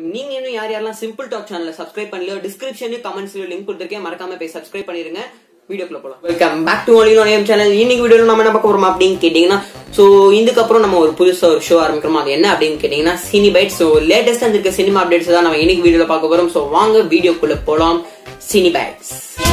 நீங்க இன்னும் யார் யாரெல்லாம் சிம்பிள் டாக் சேனலை சப்ஸ்கிரைப் பண்ணலையோ டிஸ்கிரிப்ஷன்லயும் கமெண்ட்ஸ்லயும் லிங்க் கொடுத்துருக்கேன் மறக்காம போய் சப்ஸ்கிரைப் பண்ணிருங்க வீடியோக்குள்ள போலாம் welcome back to only name channel இன்னைக்கு வீடியோல நம்ம என்ன பார்க்க போறோம் அப்படின்னு கேட்டீங்கன்னா சோ இதுக்கப்புறம் நம்ம ஒரு புதுசா ஒரு ஷோ ஆரம்பிக்கிறோம் அது என்ன அப்படின்னு கேட்டீங்கன்னா சினி பைட் சோ லேட்டஸ்டா இருக்க சினிமா அப்டேட்ஸ் தான் நம்ம இன்னைக்கு வீடியோல பார்க்க போறோம் சோ வாங்க வீடியோக்குள்ள போலாம் சினி பைட்ஸ்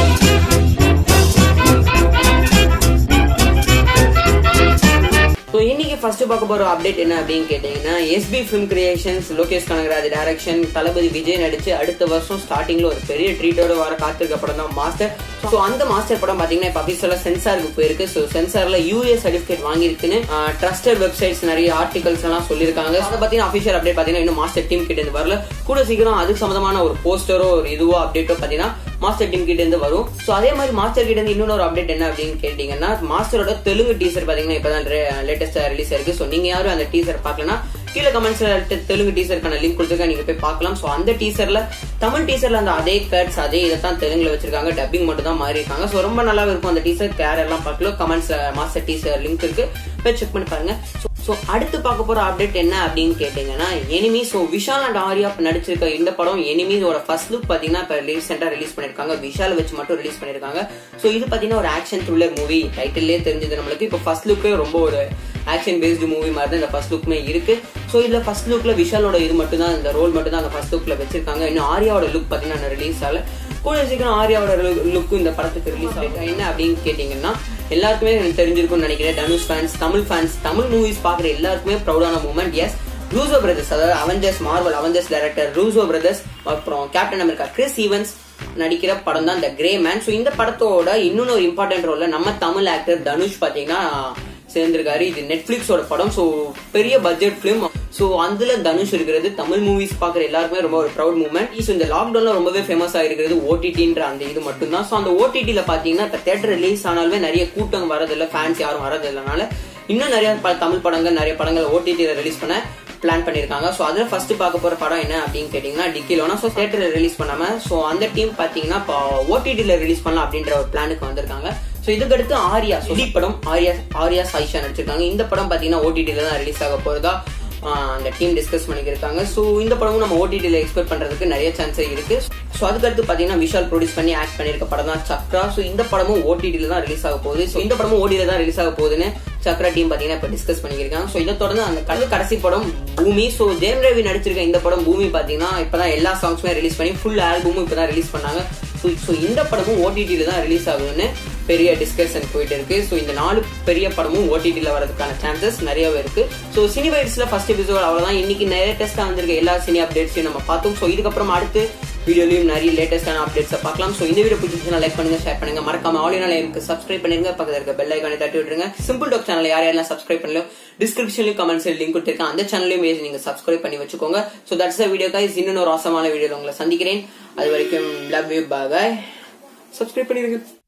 ஸோ இன்னைக்கு ஃபர்ஸ்ட் பார்க்க போற அப்டேட் என்ன அப்படின்னு கேட்டீங்கன்னா SP film creations Lokesh Kanagaraj direction Thalapathy Vijay நடிச்சு அடுத்த வருஷம் ஸ்டார்டிங்ல ஒரு பெரிய ட்ரீட்டோட வர காத்திருக்க படம் தான் மாஸ்டர் ஸோ அந்த மாஸ்டர் படம் பாத்தீங்கன்னா இப்போ அபிஷியலா சென்சாருக்கு போயிருக்கு ஸோ சென்சார்ல யூஏ சர்டிஃபிகேட் வாங்கியிருக்குன்னு ட்ரஸ்டட் வெப்சைட்ஸ் நிறைய ஆர்டிகல்ஸ் எல்லாம் சொல்லியிருக்காங்க அதை பார்த்தீங்கன்னா அஃபிஷியல் அப்டேட் பார்த்தீங்கன்னா இன்னும் மாஸ்டர் டீம் கிட்ட இருந்து வரல கூட சீக்கிரம் அதுக்கு சம்பந்தமான ஒரு போஸ்டரோ ஒரு இதுவோ அப்டேட்டோ பார்த்தீங்கன்னா மாஸ்டர் டீம் கிட்ட இருந்து வரும் ஸோ அதே மாதிரி மாஸ்டர் கிட்ட இருந்து இன்னொரு அப்டேட் என்ன அப்படின்னு கேட்டீங்கன்னா மாஸ்டரோட தெலுங்கு டீசர் பாத்தீங்கன்னா இப்பதான் லேட்டஸ்டா ரிலீஸ் ஆயிருக்கு ஸோ நீங்க யாரும் அந்த டீசர் பார்க்கலனா கீழே கமெண்ட்ஸ்ல தெலுங்கு டீசருக்கான லிங்க் கொடுத்துருக்கேன் நீங்க போய் பார்க்கலாம் ஸோ அந்த டீசர்ல தமிழ் டீசர்ல அந்த அதே கட்ஸ் அதே இதை தான் தெலுங்குல வச்சிருக்காங்க டப்பிங் மட்டும் தான் மாறி இருக்காங்க ஸோ ரொம்ப நல்லா இருக்கும் அந்த டீசர் கேர் எல்லாம் பார்க்கலாம் கமெண்ட்ஸ்ல மாஸ்டர் டீசர் லிங்க் இருக்கு போய் செக் பண்ணி பாருங்க ஸோ அடுத்து பார்க்க போற அப்டேட் என்ன அப்படின்னு கேட்டீங்கன்னா enemy so Vishal and Arya நடிச்சிருக்க இந்த படம் எனிமிஸோட ஃபர்ஸ்ட் லுக் பாத்தீங்கன்னா இப்போ ரீசெண்டா ரிலீஸ் பண்ணிருக்காங்க விஷால் வச்சு மட்டும் ரிலீஸ் பண்ணிருக்காங்க ஸோ இது பாத்தீங்கன்னா ஒரு ஆக்ஷன் த்ரில்லர் மூவி டைட்டிலே தெரிஞ்சது நம்மளுக்கு இப்போ ஃபர்ஸ்ட் லுக்கே ரொம்ப ஒரு ஆக்ஷன் பேஸ்டு மூவி மாதிரி தான் இந்த ஃபர்ஸ்ட் லுக்குமே இருக்கு ஸோ இதுல ஃபர்ஸ்ட் லுக்ல விஷாலோட இது மட்டும் தான் இந்த ரோல் மட்டும் தான் அந்த ஃபர்ஸ்ட் லுக்ல வச்சிருக்காங்க இன்னும் ஆரியாவோட லுக் பாத்தீங்கன்னா ரிலீஸ் ஆகல கூட சீக்கிரம் ஆரியாவோட லுக்கும் இந்த படத்துக்கு ரிலீஸ் ஆகிருக்கு என்ன அப்படின்னு கேட்டீங்கன்னா எல்லாருக்குமே எனக்கு தெரிஞ்சிருக்கும்னு நினைக்கிறேன் Dhanush fans Tamil fans Tamil movies பாக்குற எல்லாருக்குமே ப்ரௌடான மூமெண்ட் எஸ் ரூசோ பிரதர்ஸ் அதாவது Avengers Marvel Avengers director Russo brothers அப்புறம் கேப்டன் அமெரிக்கா கிறிஸ் ஈவன்ஸ் நடிக்கிற படம் தான் த கிரே மேன் ஸோ இந்த படத்தோட இன்னொன்னு ஒரு இம்பார்ட்டன்ட் ரோல்ல நம்ம தமிழ் ஆக்டர் தனுஷ் பாத்தீங்கன்னா சேர்ந்திருக்காரு இது நெட்ஃபிளிக்ஸோட படம் ஸோ பெரிய பட்ஜெட் பிலிம் ஸோ அதுல தனுஷ் இருக்கிறது தமிழ் மூவிஸ் பாக்குற எல்லாருக்குமே ரொம்ப ஒரு ப்ரௌட் மூமெண்ட் ஸோ இந்த லாக்டவுன்ல ரொம்பவே ஃபேமஸ் ஆயிருக்கிறது ஓடிடின்ற அந்த இது மட்டும் தான் ஸோ அந்த ஓடிடியில பாத்தீங்கன்னா இப்போ தேட்டர் ரிலீஸ் ஆனாலுமே நிறைய கூட்டம் வரதில்லை ஃபேன்ஸ் யாரும் வரதில்லைனால இன்னும் நிறைய தமிழ் படங்கள் நிறைய படங்கள் ஓடிடியில ரிலீஸ் பண்ண பிளான் பண்ணிருக்காங்க ஸோ அதில் ஃபர்ஸ்ட் பார்க்க போற படம் என்ன அப்படின்னு கேட்டீங்கன்னா டிக்கிலோனா ஸோ தேட்டரில் ரிலீஸ் பண்ணாம ஸோ அந்த டீம் பார்த்தீங்கன்னா இப்போ ஓடிடியில் ரிலீஸ் பண்ணலாம் அப்படின்ற ஒரு பிளானுக்கு வந்திருக்காங்க ஸோ இதுக்கடுத்து ஆர்யா சுடி படம் ஆர்யா ஆர்யா சாயிஷா நடிச்சிருக்காங்க இந்த படம் பார்த்தீங்கன்னா ஓடிடியில் தான் ரிலீஸ் ஆக போறதா அந்த டீம் டிஸ்கஸ் பண்ணியிருக்காங்க ஸோ இந்த படமும் நம்ம ஓடிடியில் எக்ஸ்பெக்ட் பண்றதுக்கு நிறைய சான்ஸ் இருக்கு ஸோ அதுக்கடுத்து பார்த்தீங்கன்னா விஷால் ப்ரொடியூஸ் பண்ணி ஆக்ட் பண்ணியிருக்க படம் தான் சக்ரா ஸோ இந்த படமும் ஓடிடியில் தான் ரிலீஸ் ஆக போகுது ஸோ இந்த படமும் ஓடிடியில் தான் ரிலீஸ் ஆக போகுதுன்னு சக்ரா டீம் பார்த்தீங்கன்னா இப்போ டிஸ்கஸ் பண்ணியிருக்காங்க ஸோ இதை தொடர்ந்து அந்த கடல் கடைசி படம் பூமி ஸோ ஜெயம் ரவி நடிச்சிருக்க இந்த படம் பூமி பார்த்தீங்கன்னா இப்போதான் எல்லா சாங்ஸுமே ரிலீஸ் பண்ணி ஃபுல் ஆல்பமும் இப்போ தான் ரிலீஸ் பண்ணாங்க ஸோ இந்த படமும் ஓடிடியில் தான் ரிலீஸ் ஆகுதுன்னு பெரிய டிஸ்கஷன் போயிட்டு இருக்கு ஸோ இந்த நாலு பெரிய படமும் ஓடிடியில் வரதுக்கான சான்சஸ் நிறையவே இருக்கு ஸோ சினி வைட்ஸ்ல ஃபர்ஸ்ட் எபிசோட் அவ்வளோதான் இன்னைக்கு லேட்டஸ்டா வந்திருக்க எல்லா சினி அப்டேட்ஸையும் நம்ம பார்த்தோம் ஸோ இதுக்கப்புறம் அடுத்து வீடியோலையும் நிறைய லேட்டஸ்டான அப்டேட்ஸை பார்க்கலாம் ஸோ இந்த வீடியோ பிடிச்சிருச்சுன்னா லைக் பண்ணுங்க ஷேர் பண்ணுங்க மறக்காம ஆலியனால எனக்கு சப்ஸ்கிரைப் பண்ணிருங்க பக்கத்தில் இருக்க பெல் ஐக்கானை தட்டி விட்டுருங்க சிம்பிள் டாக் சேனல் யார் யாரெல்லாம் சப்ஸ்கிரைப் பண்ணலையோ டிஸ்கிரிப்ஷன்லயும் கமெண்ட்ஸ்ல லிங்க் கொடுத்துருக்கேன் அந்த சேனலையும் நீங்க சப்ஸ்கிரைப் பண்ணி வச்சுக்கோங்க so that's a video guys இன்னொரு ஒரு அவசரமான வீடியோவில் உங்களை சந்திக்கிறேன் அது வரைக்கும் லவ் யூ பாய் சப்ஸ்கிரைப் பண்ணிருங்க